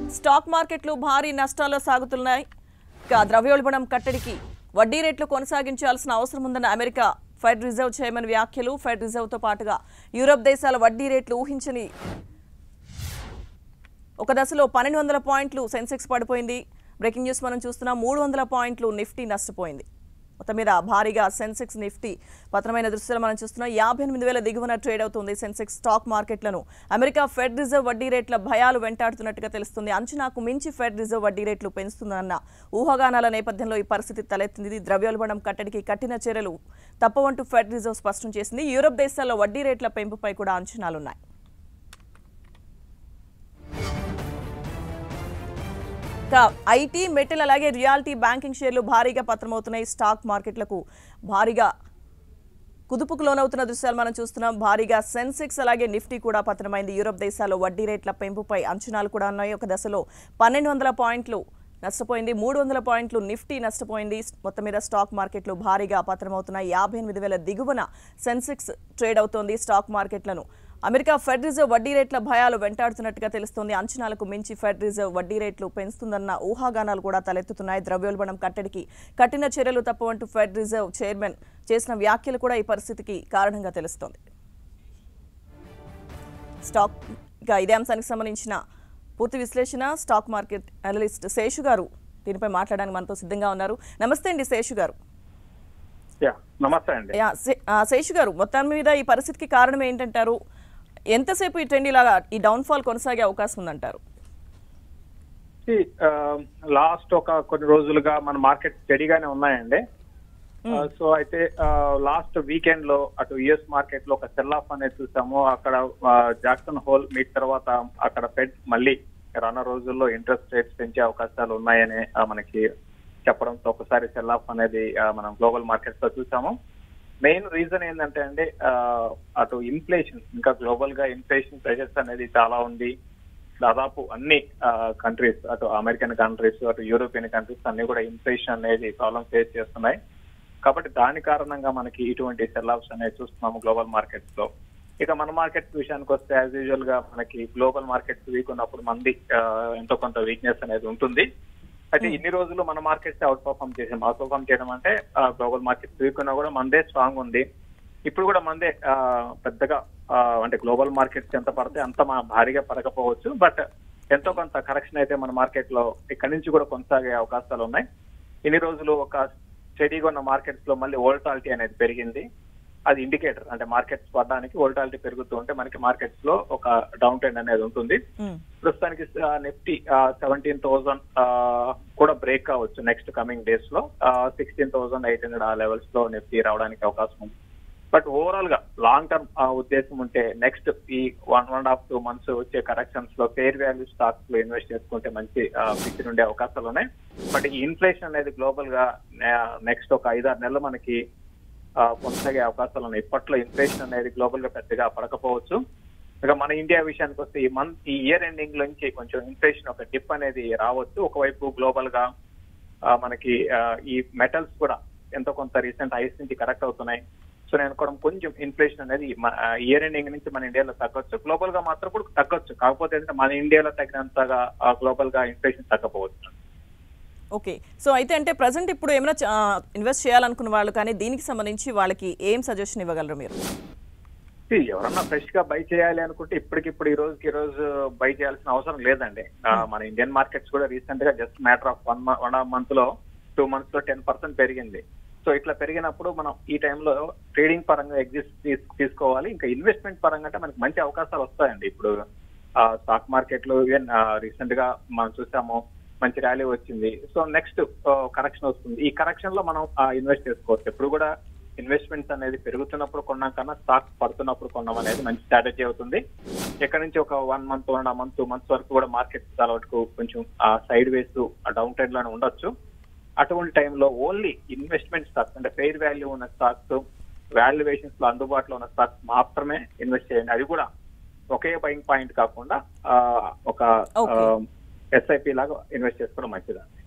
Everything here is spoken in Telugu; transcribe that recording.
స్టాక్ మార్కెట్లు భారీ నష్టాల్లో సాగుతున్నాయి ఇక ద్రవ్యోల్బణం కట్టడికి వడ్డీ రేట్లు కొనసాగించాల్సిన అవసరం ఉందన్న అమెరికా ఫెడ్ రిజర్వ్ చైర్మన్ వ్యాఖ్యలు ఫెడ్ రిజర్వ్తో పాటుగా యూరప్ దేశాల వడ్డీ రేట్లు ఊహించని ఒక దశలో పన్నెండు వందల పాయింట్లు సెన్సెక్స్ పడిపోయింది బ్రేకింగ్ న్యూస్ మనం చూస్తున్నాం మూడు వందల పాయింట్లు నిఫ్టీ నష్టపోయింది మొత్తం మీద భారీగా సెన్సెక్స్ నిఫ్టీ పత్రమైన దృశ్యాలు మనం చూస్తున్నాం యాభై ఎనిమిది వేల దిగువన ట్రేడ్ అవుతుంది సెన్సెక్స్ స్టాక్ మార్కెట్లను అమెరికా ఫెడ్ రిజర్వ్ వడ్డీ రేట్ల భయాలు వెంటాడుతున్నట్టుగా తెలుస్తుంది అంచనాకు మించి ఫెడ్ రిజర్వ్ వడ్డీ రేట్లు పెంచుతుందన్న ఊహాగానాల నేపథ్యంలో ఈ పరిస్థితి తలెత్తింది ద్రవ్యోల్బణం కట్టడికి కఠిన చర్యలు తప్పవంటూ ఫెడ్ రిజర్వ్ స్పష్టం చేసింది యూరప్ దేశాల్లో వడ్డీ రేట్ల పెంపుపై కూడా అంచనాలున్నాయి ఇక ఐటీ మెటల్ అలాగే రియాలిటీ బ్యాంకింగ్ షేర్లు భారీగా పత్రమవుతున్నాయి స్టాక్ మార్కెట్లకు భారీగా కుదుపుకు లోనవుతున్న దృశ్యాలు మనం చూస్తున్నాం భారీగా సెన్సెక్స్ అలాగే నిఫ్టీ కూడా పతనమైంది యూరప్ దేశాల్లో వడ్డీ రేట్ల పెంపుపై అంచనాలు కూడా ఉన్నాయి ఒక దశలో పన్నెండు వందల పాయింట్లు నష్టపోయింది మూడు వందల పాయింట్లు నిఫ్టీ నష్టపోయింది మొత్తం మీద స్టాక్ మార్కెట్లు భారీగా పతనమవుతున్నాయి యాభై ఎనిమిది వేల దిగువన సెన్సెక్స్ ట్రేడ్ అవుతోంది స్టాక్ మార్కెట్లను అమెరికా ఫెడ్ రిజర్వ్ వడ్డీ రేట్ల భయాలు వెంటాడుతున్నట్టుగా తెలుస్తోంది అంచనాలకు మించి ఫెడ్ రిజర్వ్ వడ్డీ రేట్లు పెంచుతుందన్న ఊహాగానాలు కూడా తలెత్తుతున్నాయి ద్రవ్యోల్బణం కట్టడికి కఠిన చర్యలు తప్పవంటూ ఫెడ్ రిజర్వ్ చైర్మన్ చేసిన వ్యాఖ్యలు కూడా ఈ పరిస్థితికి కారణంగా తెలుస్తోంది స్టాక్ ఇక ఇదే అంశానికి సంబంధించిన పూర్తి విశ్లేషణ స్టాక్ మార్కెట్ అనలిస్ట్ శేషు గారు దీనిపై మాట్లాడడానికి మనతో సిద్ధంగా ఉన్నారు నమస్తే అండి శేషు గారు యా నమస్తే అండి యా, శే- ఆ, శేషు గారు మొత్తం మీద ఈ పరిస్థితికి కారణం ఏంటంటారు ఎంతసేపు ఈ ట్రెండ్ ఇలాగా ఈ డౌన్ఫాల్ కొనసాగే అవకాశం ఉందంటారు లాస్ట్ ఒక కొన్ని రోజులుగా మన మార్కెట్ స్టడీగానే ఉన్నాయండి సో అయితే లాస్ట్ వీకెండ్ లో అటు యుఎస్ మార్కెట్ లో ఒక సెల్ ఆఫ్ అనేది చూసాము అక్కడ జాక్సన్ హోల్ మీట్ తర్వాత అక్కడ ఫెడ్ మళ్ళీ రానున్న రోజుల్లో ఇంట్రెస్ట్ రేట్స్ పెంచే అవకాశాలు ఉన్నాయని ఆ, మనకి చెప్పడంతో ఒకసారి సెల్ ఆఫ్ అనేది ఆ, మనం గ్లోబల్ మార్కెట్స్ లో చూసాము మెయిన్ రీజన్ ఏంటంటే అండి ఆ, అటు ఇన్ఫ్లేషన్ ఇంకా గ్లోబల్ గా ఇన్ఫ్లేషన్ ప్రెషర్స్ అనేది చాలా ఉంది దాదాపు అన్ని కంట్రీస్ అటు అమెరికన్ కంట్రీస్ అటు యూరోపియన్ కంట్రీస్ అన్ని కూడా ఇన్ఫ్లేషన్ అనేది ప్రాబ్లమ్ ఫేస్ చేస్తున్నాయి కాబట్టి దాని కారణంగా మనకి ఇటువంటి సెల్ ఆఫ్స్ అనేది చూస్తున్నాము గ్లోబల్ మార్కెట్స్ లో ఇక మన మార్కెట్స్ విషయానికి వస్తే యాజ్ యూజువల్ గా మనకి గ్లోబల్ మార్కెట్స్ వీక్ ఉన్నప్పుడు మంది ఆ, ఎంతో కొంత వీక్నెస్ అనేది ఉంటుంది అయితే ఇన్ని రోజులు మన మార్కెట్స్ అవుట్ పర్ఫామ్ చేసాం అవుట్ పర్ఫామ్ చేయడం అంటే గ్లోబల్ మార్కెట్స్ వీక్ ఉన్నా కూడా మనదే స్ట్రాంగ్ ఉంది ఇప్పుడు కూడా మనదే ఆ, పెద్దగా ఆ, అంటే గ్లోబల్ మార్కెట్స్ ఎంత పడితే అంత మా భారీగా పడకపోవచ్చు బట్ ఎంతో కొంత కరెక్షన్ అయితే మన మార్కెట్ లో ఇక్కడి నుంచి కూడా కొనసాగే అవకాశాలు ఉన్నాయి ఇన్ని రోజులు ఒక స్టడీగా ఉన్న మార్కెట్స్ లో మళ్ళీ వోల్టాలిటీ అనేది పెరిగింది అది ఇండికేటర్ అంటే మార్కెట్స్ పడడానికి వోల్టాలిటీ పెరుగుతూ ఉంటే మనకి మార్కెట్స్ లో ఒక డౌన్ ట్రెండ్ అనేది ఉంటుంది ఉమ్, ప్రస్తుతానికి నిఫ్టీ సెవెంటీన్ థౌసండ్ కూడా బ్రేక్ కావచ్చు నెక్స్ట్ కమింగ్ డేస్ లో సిక్స్టీన్ థౌసండ్ ఎయిట్ హండ్రెడ్ ఆ లెవెల్స్ లో నిఫ్టీ రావడానికి అవకాశం ఉంది బట్ ఓవరాల్ గా లాంగ్ టర్మ్ ఉద్దేశం ఉంటే నెక్స్ట్ ఈ one one and half two months వచ్చే కరెక్షన్స్ లో ఫేర్ వాల్యూ స్టాక్స్ లో ఇన్వెస్ట్ చేసుకుంటే మంచి పిక్చర్ ఉండే అవకాశాలు ఉన్నాయి బట్ ఈ ఇన్ఫ్లేషన్ అనేది గ్లోబల్ గా నెక్స్ట్ ఒక ఐదారు నెలలు మనకి ఆ, కొనసాగే అవకాశాలు ఉన్నాయి ఇప్పట్లో ఇన్ఫ్లేషన్ అనేది గ్లోబల్ గా పెద్దగా పడకపోవచ్చు ఇక మన ఇండియా విషయానికి వస్తే ఈ మంత్ ఈ ఇయర్ ఎండింగ్ నుంచి కొంచెం ఇన్ఫ్లేషన్ ఒక డిప్ అనేది రావచ్చు ఒకవైపు గ్లోబల్ గా ఆ, మనకి ఆ, ఈ మెటల్స్ కూడా ఎంతో కొంత రీసెంట్ హైస్ నుంచి కరెక్ట్ అవుతున్నాయి సో నేను కూడా కొంచెం ఇన్ఫ్లేషన్ అనేది ఇయర్ ఎండింగ్ నుంచి మన ఇండియాలో తగ్గొచ్చు గ్లోబల్ గా మాత్రం కూడా తగ్గొచ్చు కాకపోతే ఏంటంటే మన ఇండియాలో తగినంతగా గ్లోబల్ గా ఇన్ఫ్లేషన్ తగ్గపోవచ్చు ఓకే సో అయితే అంటే ప్రజెంట్ ఇప్పుడు ఏమైనా చ- ఆ, ఇన్వెస్ట్ చేయాలనుకున్న వాళ్ళు కానీ దీనికి సంబంధించి వాళ్ళకి ఏం సజెషన్ ఇవ్వగలరు మీరు See, ఎవరన్నా ఫ్రెష్ గా బై చేయాలి అనుకుంటే ఇప్పటికిప్పుడు ఈ రోజుకి ఈ రోజు బై చేయాల్సిన అవసరం లేదండి ఆ, మన ఇండియన్ మార్కెట్స్ కూడా రీసెంట్ గా just matter of one one month లో టూ మంత్స్ లో టెన్ పర్సెంట్ పెరిగింది సో ఇట్లా పెరిగినప్పుడు మనం ఈ టైంలో ట్రేడింగ్ పరంగా ఎగ్జిస్ట్ తీసుకోవాలి ఇంకా ఇన్వెస్ట్మెంట్ పరంగా అంటే మనకి మంచి అవకాశాలు వస్తాయండి ఇప్పుడు స్టాక్ మార్కెట్ లో ఈవెన్ రీసెంట్ గా మనం చూసాము మంచి ర్యాలీ వచ్చింది సో నెక్స్ట్ కరెక్షన్ వస్తుంది ఈ కరెక్షన్ లో మనం ఇన్వెస్ట్ చేసుకోవచ్చు ఎప్పుడు కూడా ఇన్వెస్ట్మెంట్స్ అనేది పెరుగుతున్నప్పుడు కొన్నాం కన్నా స్టాక్స్ పడుతున్నప్పుడు కొన్నాం అనేది మంచి స్ట్రాటజీ అవుతుంది ఇక్కడ నుంచి ఒక one month one month two months వరకు కూడా మార్కెట్ చాలా వరకు కొంచెం సైడ్ వేస్ డౌన్ ట్రెండ్ లోనే ఉండొచ్చు అటువంటి టైంలో ఓన్లీ ఇన్వెస్ట్మెంట్ స్టాక్స్ అంటే ఫెయిర్ వాల్యూ ఉన్న స్టాక్స్ వాల్యుయేషన్స్ లో అందుబాటులో ఉన్న స్టాక్స్ మాత్రమే ఇన్వెస్ట్ చేయండి అది కూడా ఒకే బయింగ్ పాయింట్ కాకుండా ఆ, ఒక Okay. ఎస్ఐపి లాగా ఇన్వెస్ట్ చేసుకోవడం మంచిదా